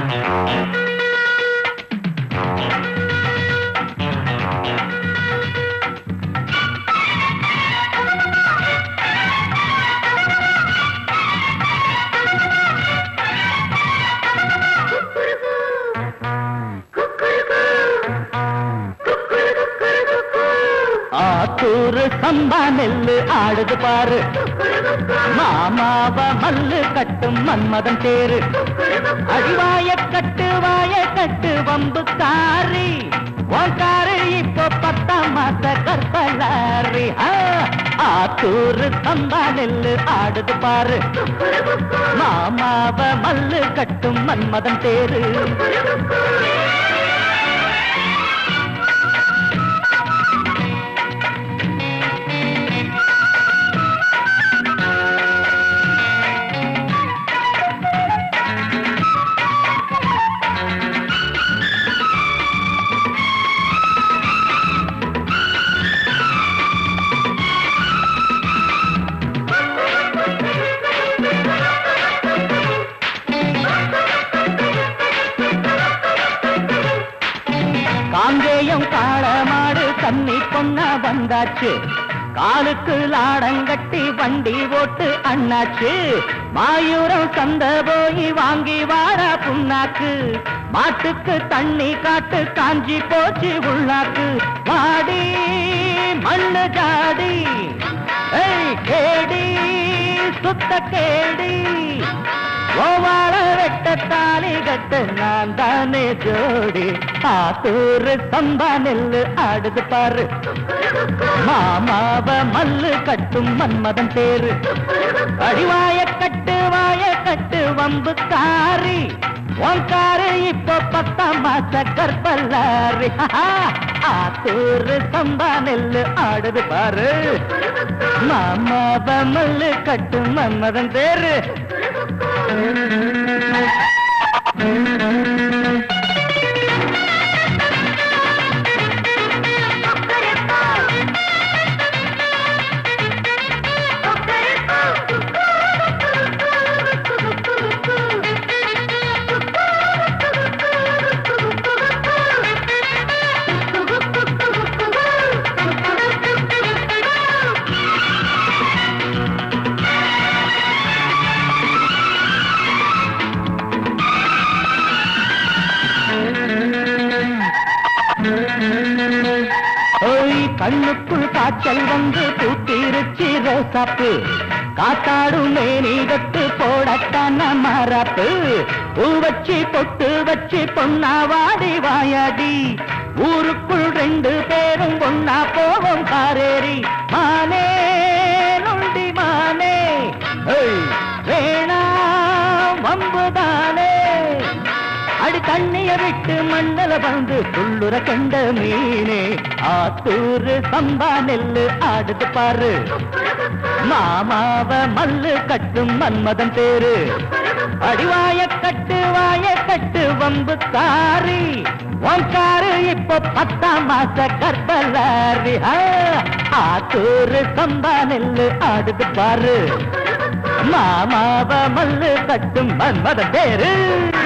ஆத்தூரு சம்பா நெல்லு ஆடுது பாரு மாமாவ மல்லு கட்டும் மன்மதன் தேரு அடிவாய கட்டு வாய கட்டு வம்பு காரி உன்காரு இப்போ பத்தாம் மாச கற்பலாரி ஆ, ஆத்தூரு சம்பா நெல்லு ஆடுது பாரு மாமாவ மல்லு கட்டும் மன்மதன் தேரு காங்கேயம் காளமாடு கன்னி பொண்ணா வந்தாச்சு காலுக்கு லாடங்கட்டி வண்டி ஓட்டு அண்ணாச்சு மாயூரம் சந்த போய் வாங்கி வாடா புண்ணாக்கு மாட்டுக்கு தண்ணி காட்டு காஞ்சி போச்சு உள்ளாக்கு வாடி மண்ணு ஜாடி ஏய் கேடி சுத்த கேடி ஓவாள வெட்ட தாலி கட்ட நான் தானே ஜோடி ஆத்தூரு சம்பா நெல்லு ஆடுது பாரு மாமாவ மல்லு கட்டும் மன்மதன் பேரு அடிவாய கட்டு வாய கட்டு வம்பு காரி உன்காரு இப்போ பத்தாம் மாச கற்பல்லாரி ஆத்தூரு சம்பா நெல்லு ஆடுது பாரு மாமாவ மல்லு கட்டும் மன்மதன் பேரு ஓய் கண்ணுக்குள் காய்ச்சல் வந்து பூத்திருச்சி ரோசாப்பு காத்தாடும் மேனி கட்டு போடத்தான மரப்பு பூ வச்சு பொட்டு வச்சு பொண்ணா வாடி வாயாடி ஊருக்குள் ரெண்டு பேரும் பொண்ணா போவோம் காரேரி மானே நொண்டி மானே ஏய், வேணாம் வம்புதானே அடி தண்ணிய விட்டு மண்ணல வந்து துள்ளுற கண்ட மீனே ஆத்தூரு சம்பா நெல்லு ஆடுது பாரு மாமாவ மல்லு கட்டும் மன்மதன் பேரு அடிவாய கட்டு வாய கட்டு வம்பு காரி உன்காரு இப்போ பத்தாம் மாச கற்பலாரி ஆ, ஆத்தூரு சம்பா நெல்லு ஆடுது பாரு மாமாவ மல்லு கட்டும் மன்மதன் பேரு